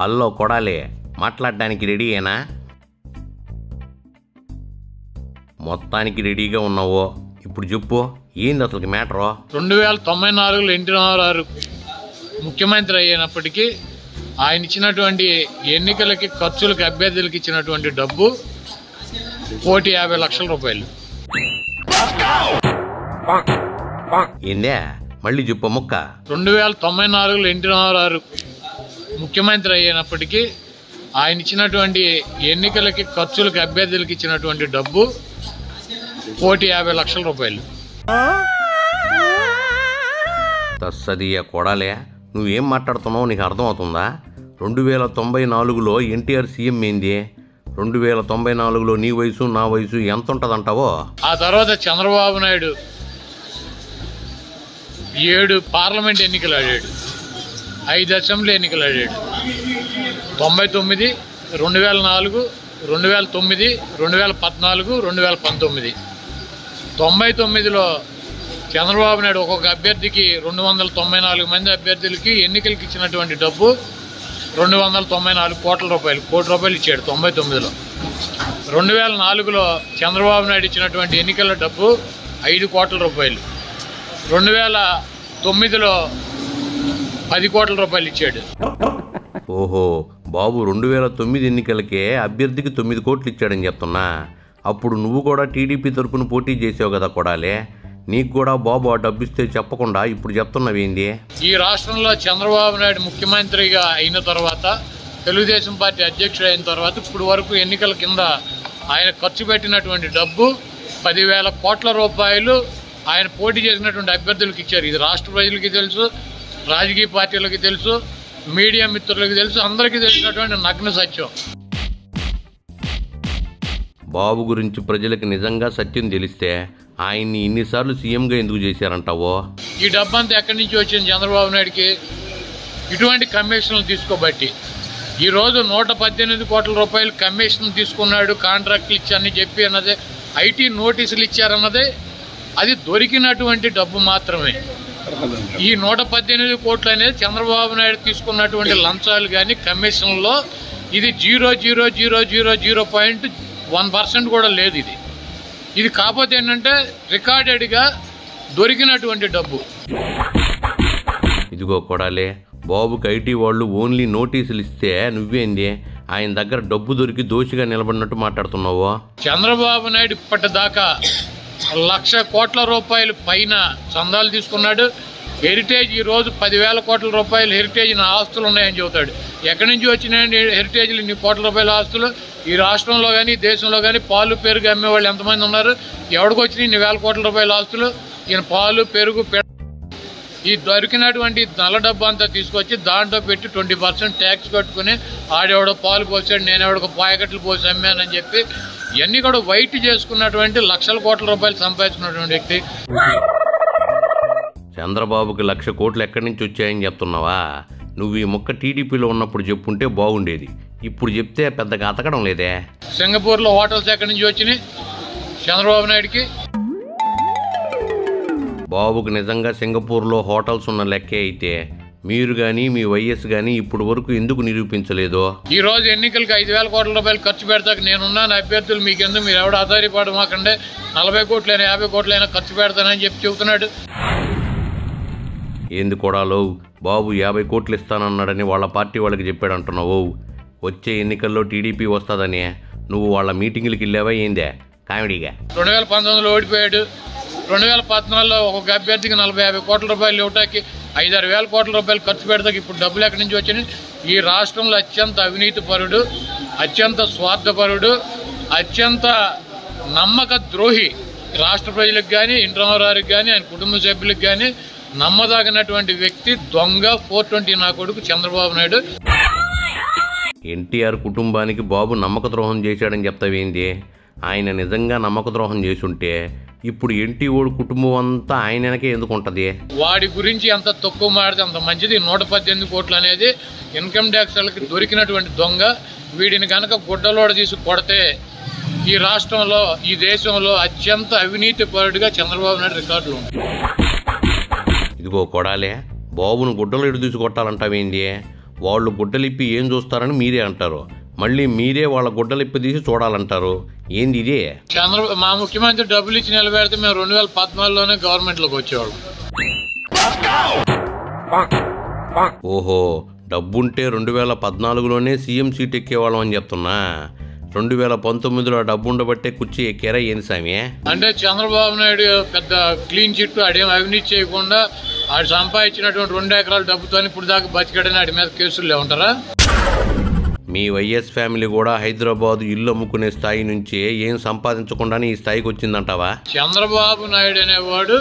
hello Kodali మాట్లాడడానికి రెడీయేనా మొత్తానికి రెడీగా ఉన్నావో ఇప్పుడు చెప్పు ఏంది అసలు మ్యాటరు రెండు వేల తొంభై నాలుగులో ఎన్టీ రామారావు ముఖ్యమంత్రి అయినప్పటికీ ఆయన ఇచ్చినటువంటి ఎన్నికలకి ఖర్చులకి అభ్యర్థులకి ఇచ్చినటువంటి డబ్బు కోటి యాభై లక్షల రూపాయలు ఏందే మళ్ళీ చెప్పు ముక్క రెండు వేల తొంభై నాలుగులో ఎన్టీ రామారావు ముఖ్యమంత్రి అయినప్పటికీ ఆయన ఇచ్చినటువంటి ఎన్నికలకి ఖర్చులకి అభ్యర్థులకి ఇచ్చినటువంటి డబ్బు కోటి యాభై లక్షల రూపాయలు తస్సదియ కొడాలే నువ్వేం మాట్లాడుతున్నావు నీకు అర్థమవుతుందా రెండు వేల తొంభై నాలుగులో ఎన్టీఆర్ సీఎం ఏంది రెండు వేల తొంభై నాలుగులో నీ వయసు నా వయసు ఎంత ఉంటుందంటావో ఆ తర్వాత చంద్రబాబు నాయుడు ఏడు పార్లమెంట్ ఎన్నికలు ఆడాడు ఐదు అసెంబ్లీ ఎన్నికలు ఆడాడు తొంభై తొమ్మిది రెండు వేల నాలుగు రెండు వేల తొమ్మిది రెండు వేల పద్నాలుగు రెండు వేల పంతొమ్మిది తొంభై తొమ్మిదిలో చంద్రబాబు నాయుడు ఒక్కొక్క అభ్యర్థికి రెండు వందల తొంభై నాలుగు మంది అభ్యర్థులకి ఎన్నికలకి ఇచ్చినటువంటి డబ్బు రెండు వందల తొంభై నాలుగు కోట్ల రూపాయలు కోటి రూపాయలు ఇచ్చాడు తొంభై తొమ్మిదిలో రెండు వేల నాలుగులో చంద్రబాబు నాయుడు ఇచ్చినటువంటి ఎన్నికల డబ్బు ఐదు కోట్ల రూపాయలు రెండు వేల తొమ్మిదిలో పది కోట్ల రూపాయలు ఇచ్చాడు ఓహో బాబు రెండు వేల తొమ్మిది ఎన్నికలకే అభ్యర్థికి తొమ్మిది కోట్లు ఇచ్చాడని చెప్తున్నా అప్పుడు నువ్వు కూడా టీడీపీ తరపున పోటీ చేసావు కదా కొడాలే నీకు కూడా బాబు ఆ డబ్బు ఇస్తే చెప్పకుండా ఇప్పుడు చెప్తున్నావేంది ఈ రాష్ట్రంలో చంద్రబాబు నాయుడు ముఖ్యమంత్రిగా అయిన తర్వాత తెలుగుదేశం పార్టీ అధ్యక్షుడు అయిన తర్వాత ఇప్పుడు వరకు ఎన్నికల కింద ఆయన ఖర్చు పెట్టినటువంటి డబ్బు పదివేల కోట్ల రూపాయలు ఆయన పోటీ చేసినటువంటి అభ్యర్థులకు ఇచ్చారు ఇది రాష్ట్ర ప్రజలకి తెలుసు రాజకీయ పార్టీలకి తెలుసు మీడియా మిత్రులకి తెలుసు అందరికీ తెలిసినటువంటి నగ్న సత్యం బాబు గురించి ప్రజలకు నిజంగా సత్యం తెలిస్తే ఆయన్ని ఇన్నిసార్లు సీఎంగా ఎందుకు చేశారంటావో ఈ డబ్బంతా ఎక్కడి నుంచి వచ్చింది చంద్రబాబు నాయుడికి ఇటువంటి కమిషన్లు తీసుకోబట్టి ఈరోజు నూట పద్దెనిమిది కోట్ల రూపాయలు కమిషన్ తీసుకున్నాడు కాంట్రాక్ట్లు ఇచ్చారని చెప్పి అన్నదే ఐటీ నోటీసులు ఇచ్చారన్నదే అది దొరికినటువంటి డబ్బు మాత్రమే ఈ నూట పద్దెనిమిది కోట్లు అనేది చంద్రబాబు నాయుడు తీసుకున్నటువంటి లంచాలు కానీ కమిషన్లో ఇది zero zero zero zero zero point one percent కూడా లేదు ఇది ఇది కాకపోతే ఏంటంటే రికార్డెడ్గా దొరికినటువంటి డబ్బు ఇదిగో కొడాలే బాబుకి ఐటీ వాళ్ళు ఓన్లీ నోటీసులు ఇస్తే నువ్వేంది ఆయన దగ్గర డబ్బు దొరికి దోషిగా నిలబడినట్టు మాట్లాడుతున్నావు చంద్రబాబు నాయుడు ఇప్పటిదాకా లక్ష కోట్ల రూపాయలు పైన చందాలు తీసుకున్నాడు హెరిటేజ్ ఈ రోజు పదివేల కోట్ల రూపాయలు హెరిటేజ్ నా ఆస్తులు ఉన్నాయని చెబుతాడు ఎక్కడి నుంచి వచ్చినాయండి హెరిటేజ్లు ఇన్ని కోట్ల రూపాయల ఆస్తులు ఈ రాష్ట్రంలో కానీ దేశంలో కానీ పాలు పెరుగు అమ్మేవాళ్ళు ఎంతమంది ఉన్నారు ఎవడికి వచ్చినాయి ఇన్ని వేల కోట్ల రూపాయల ఆస్తులు ఈయన పాలు పెరుగు పె- ఈ దొరికినటువంటి నల్ల డబ్బు అంతా తీసుకొచ్చి దాంట్లో పెట్టి ట్వంటీ పర్సెంట్ ట్యాక్స్ కట్టుకుని ఆడెవడో పాలు పోసాడు నేను ఎవడో పాయకట్లు పోసి అమ్మానని చెప్పి ఇవన్నీ కూడా వైట్ చేసుకున్నటువంటి లక్షల కోట్ల రూపాయలు సంపాదించుకున్నటువంటి వ్యక్తి చంద్రబాబుకి లక్ష కోట్లు ఎక్కడి నుంచి వచ్చాయని చెప్తున్నావా నువ్వు ఈ ముక్క టీడీపీలో ఉన్నప్పుడు చెప్పుంటే బాగుండేది ఇప్పుడు చెప్తే పెద్దగా అతకడం లేదే సింగపూర్లో హోటల్స్ ఎక్కడి నుంచి వచ్చినాయి చంద్రబాబు నాయుడుకి బాబుకు నిజంగా సింగపూర్లో హోటల్స్ ఉన్న లెక్కే అయితే మీరు కానీ మీ వైఎస్ కానీ ఇప్పుడు వరకు ఎందుకు నిరూపించలేదో ఈ రోజు ఎన్నికలకి ఐదు వేల కోట్ల రూపాయలు ఖర్చు పెడతాక నేనున్నాను అభ్యర్థులు మీకెందుకు మీరు ఎవడు ఆధారపడమాకండే నలభై కోట్లైనా యాభై కోట్లైనా ఖర్చు పెడతానని చెప్పి చెబుతున్నాడు ఏంది కొడాలో బాబు యాభై కోట్లు ఇస్తానన్నాడని వాళ్ళ పార్టీ వాళ్ళకి చెప్పాడు అంటున్నావు వచ్చే ఎన్నికల్లో టీడీపీ వస్తుందని నువ్వు వాళ్ళ మీటింగులకి వెళ్ళావా ఏందే కామెడీగా రెండు వేల పంతొమ్మిదిలో ఓడిపోయాడు రెండు వేల పద్నాలుగులో ఒక్కొక్క అభ్యర్థికి నలభై యాభై కోట్ల రూపాయలు ఇవ్వటానికి ఐదారు వేల కోట్ల రూపాయలు ఖర్చు పెడతాకి ఇప్పుడు డబ్బులు ఎక్కడి నుంచి వచ్చినాయి ఈ రాష్ట్రంలో అత్యంత అవినీతి పరుడు అత్యంత స్వార్థపరుడు అత్యంత నమ్మక ద్రోహి రాష్ట్ర ప్రజలకు కానీ ఇంద్రమరారికి కానీ ఆయన కుటుంబ సభ్యులకు కానీ నమ్మదగినటువంటి వ్యక్తి దొంగ ఫోర్ ట్వంటీ నా కొడుకు చంద్రబాబు నాయుడు ఎన్టీఆర్ కుటుంబానికి బాబు నమ్మక ద్రోహం చేశాడని చెప్తావేంది ఆయన నిజంగా నమ్మక ద్రోహం చేసుంటే ఇప్పుడు ఎన్టీ ఓడి కుటుంబం అంతా ఆయన వెనకే ఎందుకు ఉంటుంది వాడి గురించి ఎంత తక్కువ మాడితే అంత మంచిది నూట పద్దెనిమిది కోట్లు అనేది ఇన్కమ్ ట్యాక్స్ వాళ్ళకి దొరికినటువంటి దొంగ వీడిని కనుక గుడ్డలోడ తీసి కొడితే ఈ రాష్ట్రంలో ఈ దేశంలో అత్యంత అవినీతి పరుడుగా చంద్రబాబు నాయుడు రికార్డులు ఉంటాయి ఇదిగో కొడాలే బాబును గుడ్డలు ఎడు తీసి కొట్టాలంటావేంది వాళ్ళు గుడ్డలిప్పి ఏం చూస్తారని మీరే అంటారు మళ్ళీ మీరే వాళ్ళ గుడ్డలిప్పి తీసి చూడాలంటారు ఏంది ఇదే చంద్ర మా ముఖ్యమంత్రి డబ్బులు ఇచ్చి నిలబెడితే మేము రెండు వేల పద్నాలుగులోనే గవర్నమెంట్లోకి వచ్చేవాళ్ళం ఓహో డబ్బుంటే రెండు వేల పద్నాలుగులోనే సీఎం సీట్ ఎక్కేవాళ్ళం అని చెప్తున్నా రెండు వేల పంతొమ్మిదిలో డబ్బు ఉండబట్టే కుర్చీ ఎక్కారా ఏంది సామి అంటే చంద్రబాబు నాయుడు పెద్ద క్లీన్ చిట్ ఆడేం అవినీతి చేయకుండా ఆడు సంపాదించినటువంటి రెండు ఎకరాల డబ్బుతో ఇప్పుడు దాకా బతికాడని ఆడి మీద కేసులు ఉంటారా మీ వైఎస్ ఫ్యామిలీ కూడా హైదరాబాద్ ఇల్లు అమ్ముకునే స్థాయి నుంచే ఏం సంపాదించకుండానే ఈ స్థాయికి వచ్చిందంటావా చంద్రబాబు నాయుడు అనేవాడు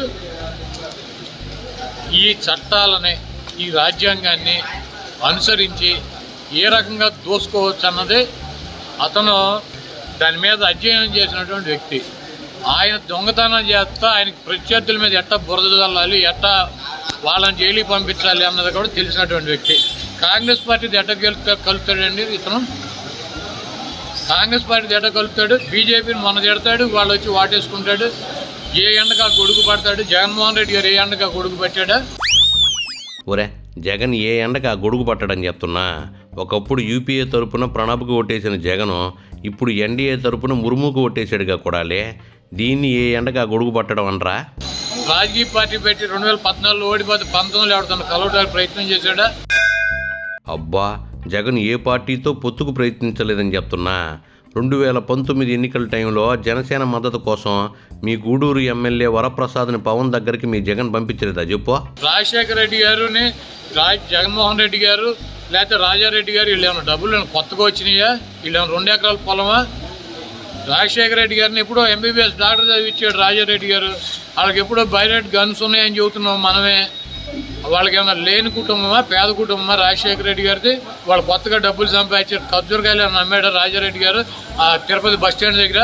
ఈ చట్టాలని ఈ రాజ్యాంగాన్ని అనుసరించి ఏ రకంగా దోసుకోవచ్చు అన్నది అతను దాని మీద అధ్యయనం చేసినటువంటి వ్యక్తి ఆయన దొంగతనం చేస్తా ఆయనకి ప్రత్యర్థుల మీద ఎట్టా బురద చల్లాలి ఎట్టా వాళ్ళని జైలుకి పంపించాలి అన్నది కూడా తెలిసినటువంటి వ్యక్తి కాంగ్రెస్ పార్టీ ఎట్ట గెలుతా కలుపుతాడండి ఇతను కాంగ్రెస్ పార్టీ ఎట్ట కలుపుతాడు బీజేపీని మొన్న తిడతాడు వాళ్ళు వచ్చి వాటేసుకుంటాడు ఏ ఎండగా గొడుగు పడతాడు జగన్మోహన్ రెడ్డి గారు ఏ ఎండగా గొడుగు పట్టాడా ఒరే జగన్ ఏ ఎండకు ఆ గొడుగు పట్టడని చెప్తున్నా ఒకప్పుడు యూపీఏ తరపున ప్రణబ్కు ఓటేసిన జగను ఇప్పుడు ఎన్డీఏ తరపున ముర్ముకు ఓటేసాడుగా కూడాలే దీన్ని ఏ ఎండకు ఆ గొడుగు పట్టడం అనరా రాజకీయ పార్టీ పెట్టి రెండు వేల పద్నాలుగులో ఓడిపోతే పంతొమ్మిదిలో ఎవరితో కలవడానికి ప్రయత్నం చేశాడా అబ్బా జగన్ ఏ పార్టీతో పొత్తుకు ప్రయత్నించలేదని చెప్తున్నా రెండు వేల పంతొమ్మిది ఎన్నికల టైంలో జనసేన మద్దతు కోసం మీ గూడూరు ఎమ్మెల్యే వరప్రసాద్ని పవన్ దగ్గరికి మీ జగన్ పంపించలేదా చెప్పు రాజశేఖర రెడ్డి గారుని రాజ్ జగన్మోహన్ రెడ్డి గారు లేకపోతే రాజారెడ్డి గారు వీళ్ళు ఏమైనా డబ్బులు ఏమైనా కొత్తగా వచ్చినాయా వీళ్ళు ఏమైనా రెండు ఎకరాల పొలమా రాజశేఖర రెడ్డి గారిని ఎప్పుడో ఎంబీబీఎస్ డాక్టర్ చదివించాడు రాజారెడ్డి గారు వాళ్ళకి ఎప్పుడో బైరెట్ గన్స్ ఉన్నాయని చెబుతున్నాం మనమే వాళ్ళకి ఏమైనా లేని కుటుంబమా పేద కుటుంబమా రాజశేఖర రెడ్డి గారిది వాళ్ళు కొత్తగా డబ్బులు సంపాదించారు ఖర్జూరకాయలు ఏమైనా అమ్మాడు రాజారెడ్డి గారు ఆ తిరుపతి బస్ స్టాండ్ దగ్గర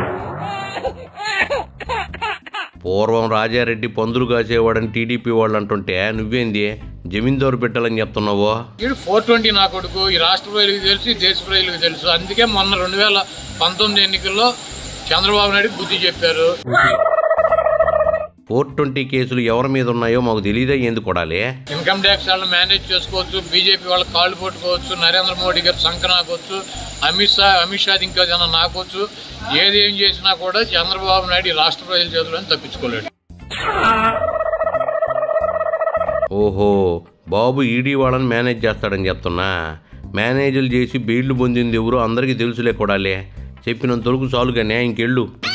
పూర్వం రాజారెడ్డి పందులు కాసేవాడని టీడీపీ వాళ్ళు అంటుంటే నువ్వేంది జమీందారు బిడ్డలని చెప్తున్నావు వీడు ఫోర్ ట్వంటీ నా కొడుకు ఈ రాష్ట్ర ప్రజలకు తెలుసు ఈ దేశ ప్రజలకు తెలుసు అందుకే మొన్న రెండు వేల పంతొమ్మిది ఎన్నికల్లో చంద్రబాబు నాయుడు బుద్ధి చెప్పారు ఫోర్ ట్వంటీ కేసులు ఎవరి మీద ఉన్నాయో మాకు తెలియదా ఎందుకు కొడాలి ఇన్కమ్ ట్యాక్స్ వాళ్ళని మేనేజ్ చేసుకోవచ్చు బీజేపీ వాళ్ళ కాళ్ళు పట్టుకోవచ్చు నరేంద్ర మోడీ గారు సంఖ నాకొచ్చు అమిత్ షా అమిత్ షా ఇంకా ఏదైనా నాకొచ్చు ఏది ఏం చేసినా కూడా చంద్రబాబు నాయుడు ఈ రాష్ట్ర ప్రజల చేతులను తప్పించుకోలేడు ఓహో బాబు ఈడీ వాళ్ళని మేనేజ్ చేస్తాడని చెప్తున్నా మేనేజర్లు చేసి బెయిల్లు పొందింది ఎవరో అందరికీ తెలుసులే కొడాలి చెప్పినంత వరకు చాలుగానే ఇంకెళ్ళు